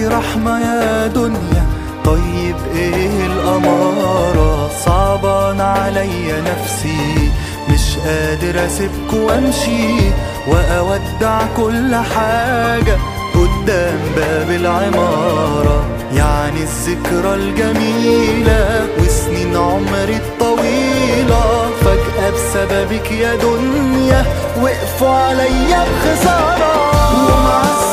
رحمة يا دنيا طيب ايه الأمارة صعبان عليا نفسي مش قادر اسيبكوا وامشي واودع كل حاجة قدام باب العمارة يعني الذكرى الجميلة وسنين عمري الطويلة فجأة بسببك يا دنيا وقفوا عليا بخسارة ومع